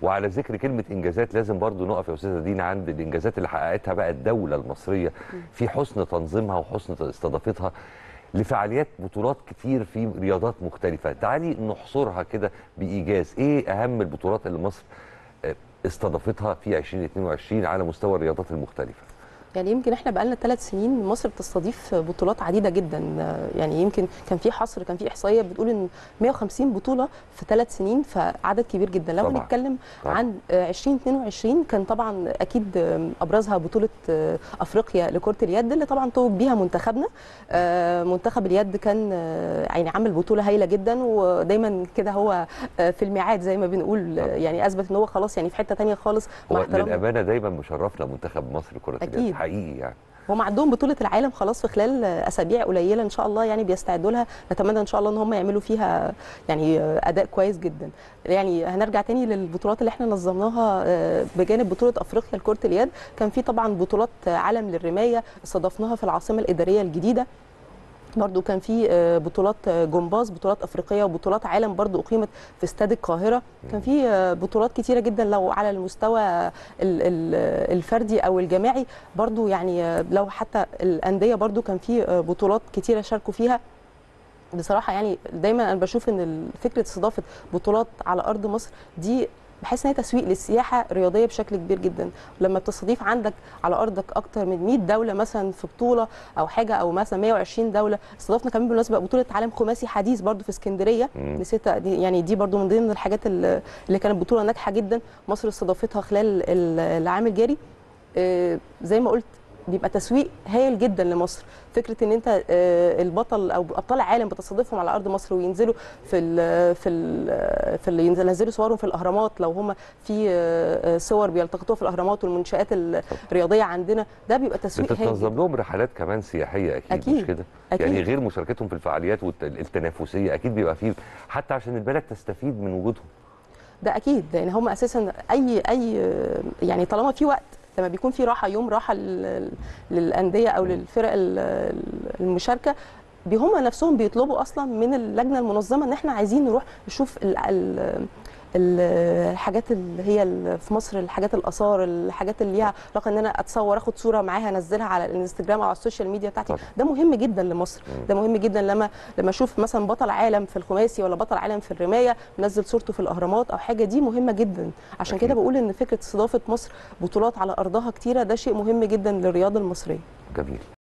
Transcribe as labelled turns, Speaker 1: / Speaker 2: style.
Speaker 1: وعلى ذكر كلمه انجازات لازم برضو نقف يا استاذه دينا عند الانجازات اللي حققتها بقى الدوله المصريه في حسن تنظيمها وحسن استضافتها لفعاليات بطولات كتير في رياضات مختلفه تعالي نحصرها كده بايجاز ايه اهم البطولات اللي مصر آه، استضافتها في 2022 على مستوى الرياضات المختلفه
Speaker 2: يعني يمكن احنا بقالنا ثلاث سنين مصر بتستضيف بطولات عديده جدا يعني يمكن كان في حصر كان في احصائيه بتقول ان 150 بطوله في ثلاث سنين فعدد كبير جدا لما
Speaker 1: طبعاً.
Speaker 2: نتكلم
Speaker 1: طبعاً.
Speaker 2: عن 2022 كان طبعا اكيد ابرزها بطوله افريقيا لكره اليد اللي طبعا توج بيها منتخبنا منتخب اليد كان يعني عامل بطوله هايله جدا ودايما كده هو في الميعاد زي ما بنقول يعني اثبت ان هو خلاص يعني في حته ثانيه خالص
Speaker 1: هو
Speaker 2: مع احترامنا
Speaker 1: للامانه دايما مشرفنا منتخب مصر كره اليد
Speaker 2: أكيد.
Speaker 1: حقيقي يعني
Speaker 2: هم عندهم بطولة العالم خلاص في خلال أسابيع قليلة إن شاء الله يعني بيستعدوا لها نتمنى إن شاء الله إن هم يعملوا فيها يعني أداء كويس جدا يعني هنرجع تاني للبطولات اللي احنا نظمناها آه، بجانب بطولة أفريقيا لكرة اليد كان في طبعا بطولات عالم للرماية استضفناها في العاصمة الإدارية الجديدة برضو كان في آه، بطولات آه، جمباز بطولات افريقيه وبطولات عالم برضو اقيمت في استاد القاهره كان في آه، بطولات كتيره جدا لو على المستوى ال- ال- الفردي او الجماعي برضو يعني آه، لو حتى الانديه برضو كان في آه، بطولات كتيره شاركوا فيها بصراحه يعني دايما انا بشوف ان ال- فكره استضافه بطولات على ارض مصر دي بحس ان هي تسويق للسياحه الرياضيه بشكل كبير جدا لما بتستضيف عندك على ارضك اكتر من 100 دوله مثلا في بطوله او حاجه او مثلا 120 دوله استضفنا كمان بالمناسبه بطوله عالم خماسي حديث برضو في اسكندريه
Speaker 1: مم.
Speaker 2: نسيت دي- يعني دي برضو من ضمن الحاجات اللي اللي كانت بطوله ناجحه جدا مصر استضافتها خلال ال- العام الجاري آه، زي ما قلت بيبقى تسويق هايل جدا لمصر فكره ان انت آه، البطل او ابطال العالم بتستضيفهم على ارض مصر وينزلوا في ال في ال في ال ينزل- ينزلوا صورهم في الاهرامات لو هم في آه، صور بيلتقطوها في الاهرامات والمنشات الرياضيه عندنا ده بيبقى تسويق هايل
Speaker 1: بتتنظم
Speaker 2: جدا.
Speaker 1: لهم رحلات كمان سياحيه اكيد,
Speaker 2: أكيد.
Speaker 1: مش كده
Speaker 2: أكيد.
Speaker 1: يعني غير مشاركتهم في الفعاليات والت- التنافسيه اكيد بيبقى فيه حتى عشان البلد تستفيد من وجودهم
Speaker 2: ده اكيد لان هم اساسا اي اي يعني طالما في وقت لما بيكون في راحه يوم راحه لل- للانديه او للفرق ال- المشاركه بي- هم نفسهم بيطلبوا اصلا من اللجنه المنظمه ان احنا عايزين نروح نشوف ال ال ال- الحاجات اللي هي ال- في مصر الحاجات الاثار الحاجات اللي ليها علاقه ان انا اتصور اخد صوره معاها انزلها على الانستجرام او على السوشيال ميديا بتاعتي
Speaker 1: طبعا.
Speaker 2: ده مهم جدا لمصر ده مهم جدا لما لما اشوف مثلا بطل عالم في الخماسي ولا بطل عالم في الرمايه منزل صورته في الاهرامات او حاجه دي مهمه جدا عشان
Speaker 1: أكيد.
Speaker 2: كده بقول ان فكره استضافه مصر بطولات على ارضها كتيره ده شيء مهم جدا للرياضه المصريه
Speaker 1: جميل